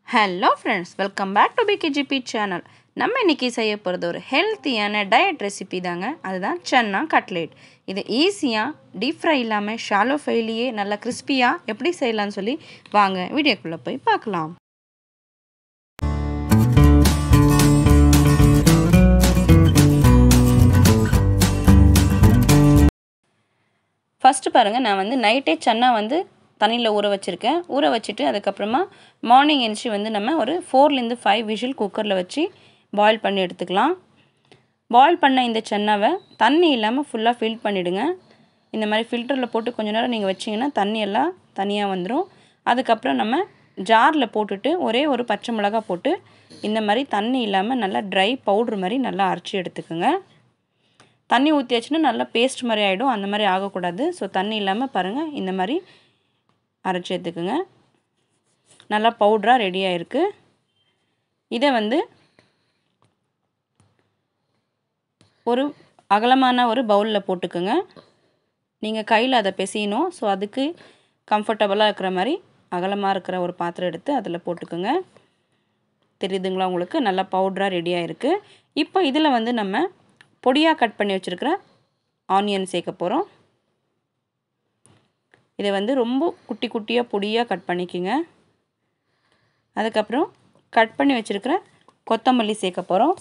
hello friends welcome back to PKGP channel நம்ம இன்றைக்கி செய்ய போகிறது ஒரு ஹெல்த்தியான டயட் ரெசிபி தாங்க அதுதான் சன்னா கட்லேட் இது ஈஸியாக டீப் ஃப்ரை இல்லாமல் ஷாலோ ஃப்ரைலேயே நல்லா கிறிஸ்பியாக எப்படி செய்யலாம்னு சொல்லி வாங்க வீடியோக்குள்ளே போய் பார்க்கலாம் ஃபஸ்ட்டு பாருங்கள் நான் வந்து நைட்டே சன்னா வந்து தண்ணியில் ஊற வச்சுருக்கேன் ஊற வச்சுட்டு அதுக்கப்புறமா மார்னிங் எழுந்துச்சி வந்து நம்ம ஒரு ஃபோர்லேருந்து ஃபைவ் விஷில் குக்கரில் வச்சு பாயில் பண்ணி எடுத்துக்கலாம் பாயில் பண்ண இந்த சென்னாவை தண்ணி இல்லாமல் ஃபுல்லாக ஃபில் பண்ணிவிடுங்க இந்த மாதிரி ஃபில்டரில் போட்டு கொஞ்ச நேரம் நீங்கள் வச்சிங்கன்னா தண்ணி எல்லாம் தனியாக வந்துடும் அதுக்கப்புறம் நம்ம ஜாரில் போட்டுட்டு ஒரே ஒரு பச்சை மிளகா போட்டு இந்த மாதிரி தண்ணி இல்லாமல் நல்லா ட்ரை பவுட்ரு மாதிரி நல்லா அரைச்சி எடுத்துக்கோங்க தண்ணி ஊற்றியாச்சுன்னா நல்லா பேஸ்ட் மாதிரி ஆகிடும் அந்த மாதிரி ஆகக்கூடாது ஸோ தண்ணி இல்லாமல் பாருங்கள் இந்த மாதிரி அரைச்சி எடுத்துக்குங்க நல்லா பவுட்ராக ரெடியாக இருக்குது இதை வந்து ஒரு அகலமான ஒரு பவுலில் போட்டுக்குங்க நீங்கள் கையில் அதை பிசையணும் ஸோ அதுக்கு கம்ஃபர்டபுளாக இருக்கிற மாதிரி அகலமாக இருக்கிற ஒரு பாத்திரம் எடுத்து அதில் போட்டுக்கோங்க தெரியுதுங்களா உங்களுக்கு நல்லா பவுட்ராக ரெடியாக இருக்குது இப்போ இதில் வந்து நம்ம பொடியாக கட் பண்ணி வச்சுருக்கிற ஆனியன் சேர்க்க போகிறோம் இதை வந்து ரொம்ப குட்டி குட்டியாக பொடியாக கட் பண்ணிக்கோங்க அதுக்கப்புறம் கட் பண்ணி வச்சுருக்கிற கொத்தமல்லி சேர்க்க போகிறோம்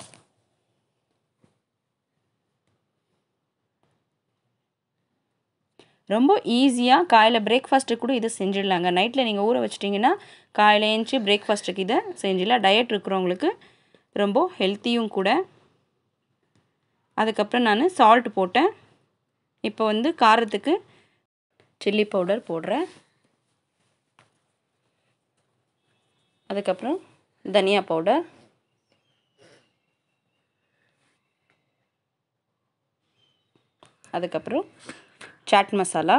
ரொம்ப ஈஸியாக காலையில் பிரேக்ஃபாஸ்ட்டுக்கு கூட இதை செஞ்சிடலாங்க நைட்டில் நீங்கள் ஊற வச்சிட்டிங்கன்னா காலையில் ஏஞ்சி பிரேக்ஃபாஸ்ட்டுக்கு இதை செஞ்சிடலாம் டயட் இருக்கிறவங்களுக்கு ரொம்ப ஹெல்த்தியும் கூட அதுக்கப்புறம் நான் சால்ட் போட்டேன் இப்போ வந்து காரத்துக்கு சில்லி பவுடர் போடுறேன் அதுக்கப்புறம் தனியா பவுடர் அதுக்கப்புறம் சாட் மசாலா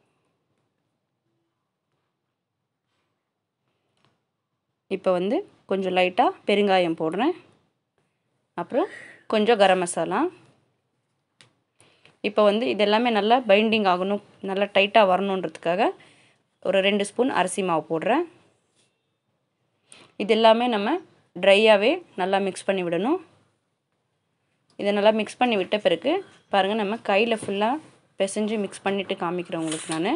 இப்போ வந்து கொஞ்சம் லைட்டாக பெருங்காயம் போடுறேன் அப்புறம் கொஞ்சம் கரம் மசாலா இப்போ வந்து இதெல்லாமே நல்லா பைண்டிங் ஆகணும் நல்லா டைட்டாக வரணுன்றதுக்காக ஒரு ரெண்டு ஸ்பூன் அரிசி மாவு போடுறேன் இது எல்லாமே நம்ம ட்ரையாகவே நல்லா மிக்ஸ் பண்ணி விடணும் இதை நல்லா மிக்ஸ் பண்ணி விட்ட பிறகு பாருங்கள் நம்ம கையில் ஃபுல்லாக பிசைஞ்சு மிக்ஸ் பண்ணிவிட்டு காமிக்கிறேன் உங்களுக்கு நான்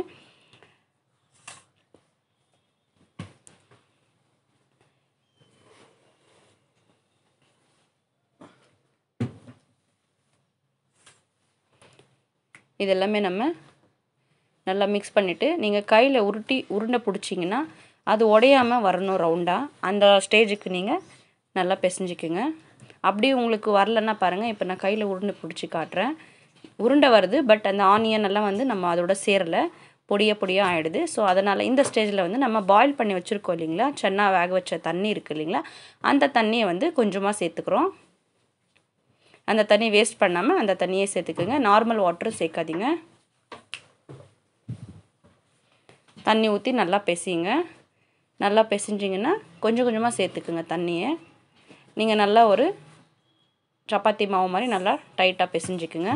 இதெல்லாமே நம்ம நல்லா மிக்ஸ் பண்ணிவிட்டு நீங்கள் கையில் உருட்டி உருண்டை பிடிச்சிங்கன்னா அது உடையாமல் வரணும் ரவுண்டாக அந்த ஸ்டேஜுக்கு நீங்கள் நல்லா பிசைஞ்சிக்குங்க அப்படி உங்களுக்கு வரலன்னா பாருங்கள் இப்போ நான் கையில் உருண்டை பிடிச்சி காட்டுறேன் உருண்டை வருது பட் அந்த ஆனியன் எல்லாம் வந்து நம்ம அதோட சேரலை பொடிய பொடியாக ஆகிடுது ஸோ அதனால் இந்த ஸ்டேஜில் வந்து நம்ம பாயில் பண்ணி வச்சுருக்கோம் இல்லைங்களா சென்னா வேக வச்ச தண்ணி இருக்குது இல்லைங்களா அந்த தண்ணியை வந்து கொஞ்சமாக சேர்த்துக்கிறோம் அந்த தண்ணி வேஸ்ட் பண்ணாமல் அந்த தண்ணியை சேர்த்துக்குங்க நார்மல் வாட்டரும் சேர்க்காதீங்க தண்ணி ஊற்றி நல்லா பெசிங்க நல்லா பெசிஞ்சிங்கன்னா கொஞ்சம் கொஞ்சமாக சேர்த்துக்குங்க தண்ணியை நீங்கள் நல்லா ஒரு சப்பாத்தி மாவு மாதிரி நல்லா டைட்டாக பெசிஞ்சிக்குங்க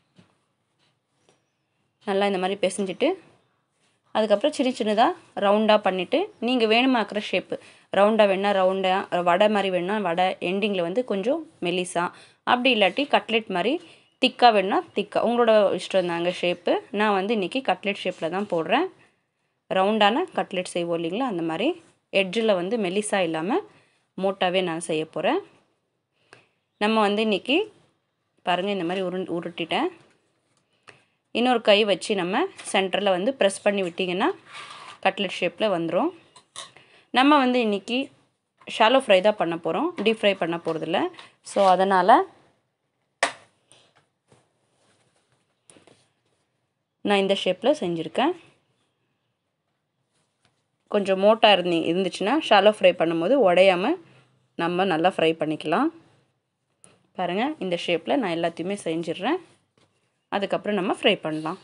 நல்லா இந்த மாதிரி பெசிஞ்சிட்டு அதுக்கப்புறம் சின்ன சின்னதாக ரவுண்டாக பண்ணிவிட்டு நீங்கள் வேணுமாக்கிற ஷேப்பு ரவுண்டாக வேணால் ரவுண்டாக வடை மாதிரி வேணால் வடை எண்டிங்கில் வந்து கொஞ்சம் மெலிசா அப்படி இல்லாட்டி கட்லெட் மாதிரி திக்காக வேணால் திக்காக உங்களோட இஷ்டம் தாங்க ஷேப்பு நான் வந்து இன்றைக்கி கட்லெட் ஷேப்பில் தான் போடுறேன் ரவுண்டான கட்லெட் செய்வோம் இல்லைங்களா அந்த மாதிரி எட்ஜில் வந்து மெலிசா இல்லாமல் மோட்டாவே நான் செய்ய போகிறேன் நம்ம வந்து இன்றைக்கி பாருங்கள் இந்த மாதிரி உருண்டு உருட்டிட்டேன் இன்னொரு கை வச்சு நம்ம சென்டரில் வந்து ப்ரெஸ் பண்ணி விட்டிங்கன்னா கட்லெட் ஷேப்பில் வந்துடும் நம்ம வந்து இன்றைக்கி ஷாலோ ஃப்ரை தான் பண்ண போகிறோம் டீப் ஃப்ரை பண்ண போகிறதில்ல ஸோ அதனால் நான் இந்த ஷேப்பில் செஞ்சுருக்கேன் கொஞ்சம் மோட்டாக இருந்து இருந்துச்சுன்னா ஷாலோ ஃப்ரை பண்ணும்போது உடையாமல் நம்ம நல்லா ஃப்ரை பண்ணிக்கலாம் பாருங்கள் இந்த ஷேப்பில் நான் எல்லாத்தையுமே செஞ்சிடுறேன் அதுக்கப்புறம் நம்ம ஃப்ரை பண்ணலாம்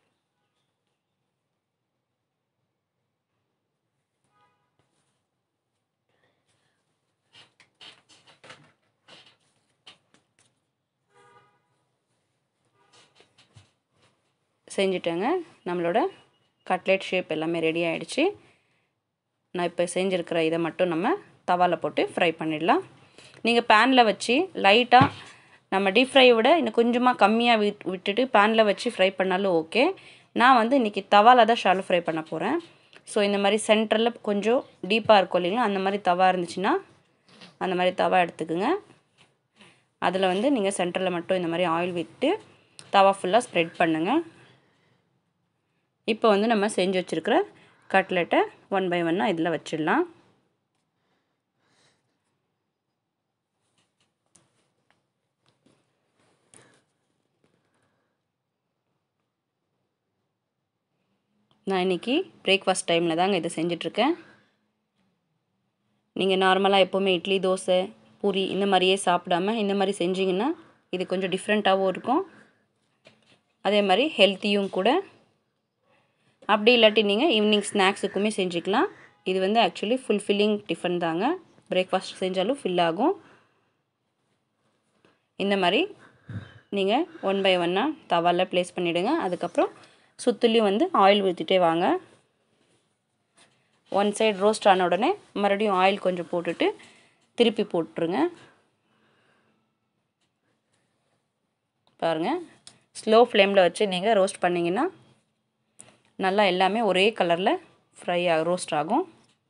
செஞ்சுட்டேங்க நம்மளோட கட்லெட் ஷேப் எல்லாமே ரெடி ஆகிடுச்சு நான் இப்போ செஞ்சுருக்கிற இதை மட்டும் நம்ம தவாவில் போட்டு ஃப்ரை பண்ணிடலாம் நீங்கள் பேனில் வச்சு லைட்டாக நம்ம டீப் ஃப்ரை விட இன்னும் கொஞ்சமாக கம்மியாக விட் விட்டுட்டு பேனில் வச்சு ஃப்ரை பண்ணாலும் ஓகே நான் வந்து இன்றைக்கி தவாவில் தான் ஷாலோ ஃப்ரை பண்ண போகிறேன் ஸோ இந்த மாதிரி சென்டரில் கொஞ்சம் டீப்பாக இருக்கும் இல்லைங்களா அந்த மாதிரி தவா இருந்துச்சுன்னா அந்த மாதிரி தவா எடுத்துக்குங்க அதில் வந்து நீங்கள் சென்டரில் மட்டும் இந்த மாதிரி ஆயில் விட்டு தவா ஃபுல்லாக ஸ்ப்ரெட் பண்ணுங்கள் இப்போ வந்து நம்ம செஞ்சு வச்சுருக்கிற கட்லெட்டை ஒன் பை ஒன்னாக இதில் வச்சிடலாம் நான் இன்றைக்கி பிரேக்ஃபாஸ்ட் டைமில் தாங்க இதை செஞ்சிட்ருக்கேன் நீங்கள் நார்மலாக எப்போவுமே இட்லி தோசை பூரி இந்த மாதிரியே சாப்பிடாம இந்த மாதிரி செஞ்சிங்கன்னா இது கொஞ்சம் டிஃப்ரெண்ட்டாகவும் இருக்கும் அதே மாதிரி ஹெல்த்தியும் கூட அப்படி இல்லாட்டி நீங்கள் ஈவினிங் ஸ்நாக்ஸுக்குமே செஞ்சுக்கலாம் இது வந்து ஆக்சுவலி ஃபுல்ஃபில்லிங் டிஃபன் தாங்க பிரேக்ஃபாஸ்ட் செஞ்சாலும் ஃபில் ஆகும் இந்த மாதிரி நீங்கள் ஒன் பை ஒன்னாக தவாவில் ப்ளேஸ் பண்ணிவிடுங்க அதுக்கப்புறம் சுற்றுலையும் வந்து ஆயில் ஊற்றிட்டே வாங்க ஒன் சைடு ரோஸ்ட் ஆன உடனே மறுபடியும் ஆயில் கொஞ்சம் போட்டுட்டு திருப்பி போட்டுருங்க பாருங்கள் ஸ்லோ ஃப்ளேமில் வச்சு நீங்கள் ரோஸ்ட் பண்ணிங்கன்னா நல்லா எல்லாமே ஒரே கலரில் ஃப்ரை ஆகும் ரோஸ்ட் ஆகும்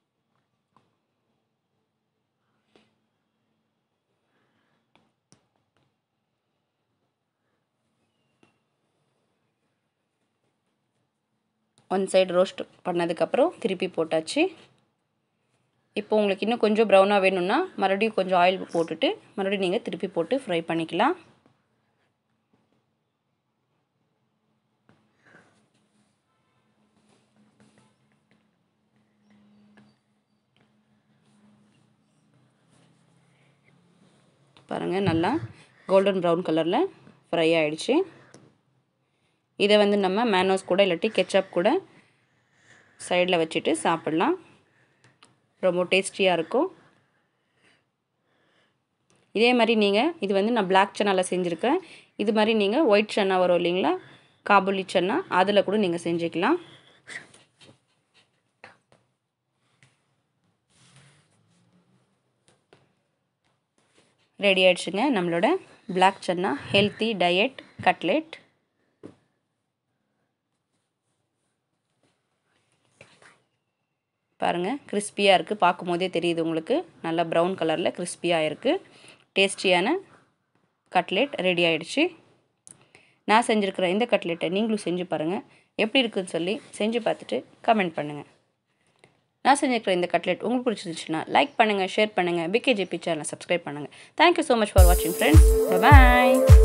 ஒன் சைடு ரோஸ்ட் பண்ணதுக்கப்புறம் திருப்பி போட்டாச்சு இப்போ உங்களுக்கு இன்னும் கொஞ்சம் ப்ரௌனாக வேணும்னா மறுபடியும் கொஞ்சம் ஆயில் போட்டுட்டு மறுபடியும் நீங்கள் திருப்பி போட்டு ஃப்ரை பண்ணிக்கலாம் பாருங்கள் நல்லா கோல்டன் ப்ரௌன் கலரில் ஃப்ரை ஆகிடுச்சு இதை வந்து நம்ம மேனோஸ் கூட இல்லாட்டி கெச்சப் கூட சைடில் வச்சுட்டு சாப்பிட்லாம் ரொம்ப டேஸ்டியாக இருக்கும் இதே மாதிரி நீங்கள் இது வந்து நான் பிளாக் சன்னாவில் செஞ்சுருக்கேன் இது மாதிரி நீங்கள் ஒயிட் சன்னா வரும் இல்லைங்களா காபுலி சன்னா அதில் கூட நீங்கள் செஞ்சுக்கலாம் ரெடி ஆயிடுச்சுங்க நம்மளோட black chana healthy diet cutlet பாருங்கள் கிறிஸ்பியாக இருக்குது பார்க்கும்போதே தெரியுது உங்களுக்கு நல்லா ப்ரௌன் கலரில் கிறிஸ்பியாக இருக்குது டேஸ்டியான கட்லெட் ரெடி ஆகிடுச்சு நான் செஞ்சுருக்கிற இந்த கட்லெட்டை நீங்களும் செஞ்சு பாருங்கள் எப்படி இருக்குதுன்னு சொல்லி செஞ்சு பார்த்துட்டு கமெண்ட் பண்ணுங்கள் நான் செஞ்சுருக்கிற இந்த கட்லெட் உங்களுக்கு பிடிச்சிருந்துச்சுன்னா லைக் பண்ணுங்கள் ஷேர் பண்ணுங்கள் பிகேஜிபி சேனலை சப்ஸ்கிரைப் பண்ணுங்கள் தேங்க்யூ ஸோ மச் ஃபார் வாட்சிங் ஃப்ரெண்ட்ஸ் பாய்